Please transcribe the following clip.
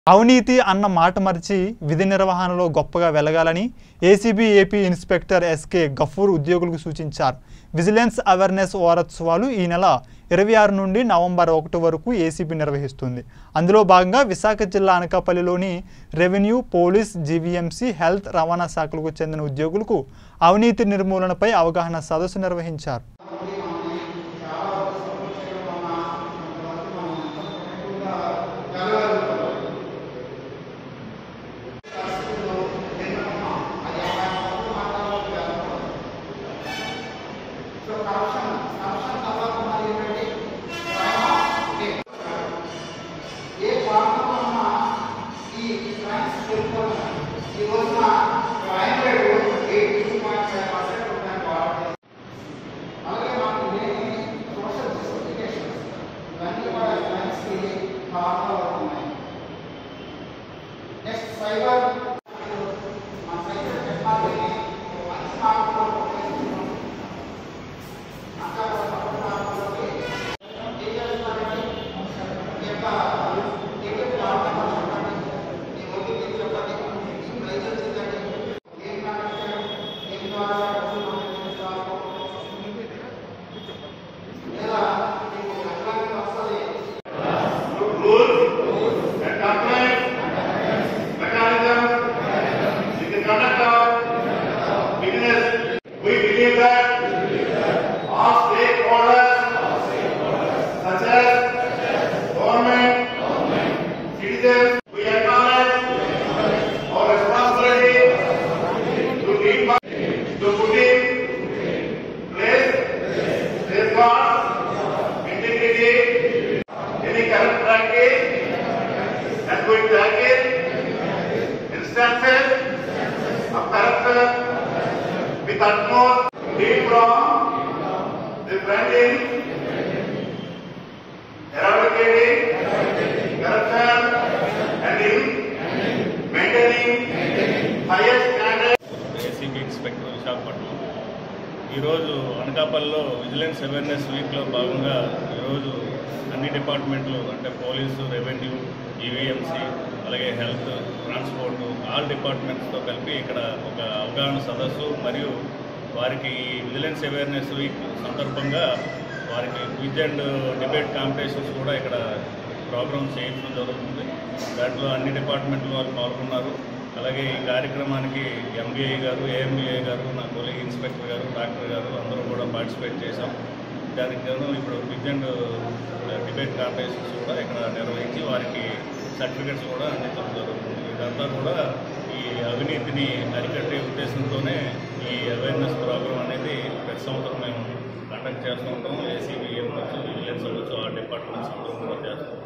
అవినీతి అన్న మాట మరిచి విధి నిర్వహణలో గొప్పగా వెలగాలని ACB AP inspector SK Gafoor ఉద్యోగులకు సూచించారు విజిలెన్స్ అవేర్నెస్ వారోత్సవాలు ఈ నెల ఇరవై ఆరు నుండి నవంబర్ ఒకటి వరకు ఏసీబీ నిర్వహిస్తుంది అందులో భాగంగా విశాఖ జిల్లా అనకాపల్లిలోని రెవెన్యూ పోలీస్ జీవీఎంసీ హెల్త్ రవాణా శాఖలకు చెందిన ఉద్యోగులకు అవినీతి నిర్మూలనపై అవగాహన సదస్సు నిర్వహించారు నెక్స్ట్ సైబర్ మన సైబర్ టెక్నాలజీని మంచి మార్గంలో ఉపయోగించడం అక్కడ పట్టణాల్లోకి ఏం చేస్తున్నారంటే ఈ యొక్క టికెట్ వాడటం చెప్పండి మీ ఓటీపీ చెప్పండి మీ లైసెన్స్ ఇవ్వండి ఏం కనెక్షన్ ఏం ద్వారా డబ్బులు పంపించాలో లేదా మీకు ఎట్లాంటి వస్తుంది rules and compliance mechanism in the conduct of business. We believe that all stakeholders such as government, citizens, we acknowledge our responsibility to keep to put in place safeguards, integrity, any corrupt practice, and good practice, instances of corruption with utmost free from the preventing, eradicating corruption and in maintaining highest standards. ACB inspector Visakhapatnam ఈరోజు అనకాపల్లిలో vigilance awareness వీక్లో భాగంగా ఈరోజు అన్ని డిపార్ట్మెంట్లు అంటే police revenue EVMC అలాగే health transport all డిపార్ట్మెంట్స్తో కలిపి ఇక్కడ ఒక అవగాహన సదస్సు మరియు వారికి ఈ విజిలెన్స్ అవేర్నెస్ వీక్ సందర్భంగా వారికి క్విజ్ అండ్ డిబేట్ కాంపిటీషన్స్ కూడా ఇక్కడ ప్రోగ్రామ్ చేయించడం జరుగుతుంది దాంట్లో అన్ని డిపార్ట్మెంట్ల వారు పాల్గొన్నారు అలాగే ఈ కార్యక్రమానికి ఎంబీఏ గారు ఏఎంబీఏ గారు నా కొలీగ్ ఇన్స్పెక్టర్ గారు డాక్టర్ గారు అందరూ కూడా పార్టిసిపేట్ చేశాం దానికి గాను ఇప్పుడు క్విజ్ అండ్ డిబేట్ కాంపిటీషన్స్ కూడా ఇక్కడ నిర్వహించి వారికి సర్టిఫికెట్స్ కూడా అందించడం జరుగుతుంది ఇదంతా కూడా ఈ అవినీతిని అరికట్టే ఉద్దేశంతోనే ఈ అవేర్నెస్ ప్రోగ్రామ్ అనేది ప్రతి సంవత్సరం మేము కండక్ట్ చేస్తూ ఉంటాం ఏసీబీ అవ్వచ్చు విజిలెన్స్ అవ్వచ్చు ఆ డిపార్ట్మెంట్స్ అందరూ కూడా చేస్తూ ఉంటాం